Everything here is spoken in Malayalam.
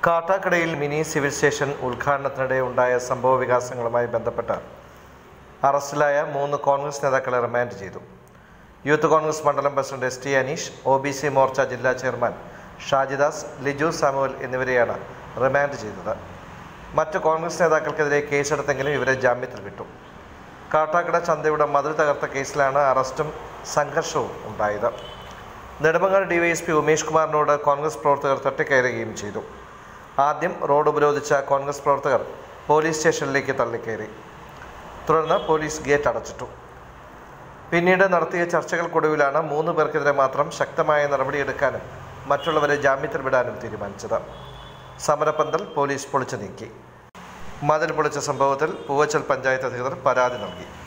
കാട്ടാക്കടയിൽ മിനി സിവിൽ സ്റ്റേഷൻ ഉദ്ഘാടനത്തിനിടെ ഉണ്ടായ സംഭവ വികാസങ്ങളുമായി ബന്ധപ്പെട്ട് അറസ്റ്റിലായ മൂന്ന് കോൺഗ്രസ് നേതാക്കളെ റിമാൻഡ് ചെയ്തു യൂത്ത് കോൺഗ്രസ് മണ്ഡലം president S T Aneesh O B C Morcha ജില്ലാ ചെയർമാൻ ഷാജിദാസ് ലിജു സാമുവൽ എന്നിവരെയാണ് റിമാൻഡ് ചെയ്തത് മറ്റ് കോൺഗ്രസ് നേതാക്കൾക്കെതിരെ കേസെടുത്തെങ്കിലും ഇവരെ ജാമ്യത്തിൽ വിട്ടു കാട്ടാക്കട ചന്തയുടെ മതിൽ തകർത്ത കേസിലാണ് അറസ്റ്റും സംഘർഷവും ഉണ്ടായത് നെടുമങ്ങാട് ഡിവൈഎസ്പി ഉമേഷ് കുമാറിനോട് കോൺഗ്രസ് പ്രവർത്തകർ തട്ടിക്കയറുകയും ചെയ്തു ആദ്യം റോഡ് ഉപരോധിച്ച കോൺഗ്രസ് പ്രവർത്തകർ പോലീസ് സ്റ്റേഷനിലേക്ക് തള്ളിക്കയറി തുടർന്ന് പോലീസ് ഗേറ്റ് അടച്ചിട്ടു പിന്നീട് നടത്തിയ ചർച്ചകൾക്കൊടുവിലാണ് മൂന്ന് പേർക്കെതിരെ മാത്രം ശക്തമായ നടപടിയെടുക്കാനും മറ്റുള്ളവരെ ജാമ്യത്തിൽ വിടാനും തീരുമാനിച്ചത് സമരപന്തൽ പോലീസ് പൊളിച്ചു നീക്കി മതിൽ പൊളിച്ച സംഭവത്തിൽ പൂവച്ചൽ പഞ്ചായത്ത് അധികൃതർ പരാതി നൽകി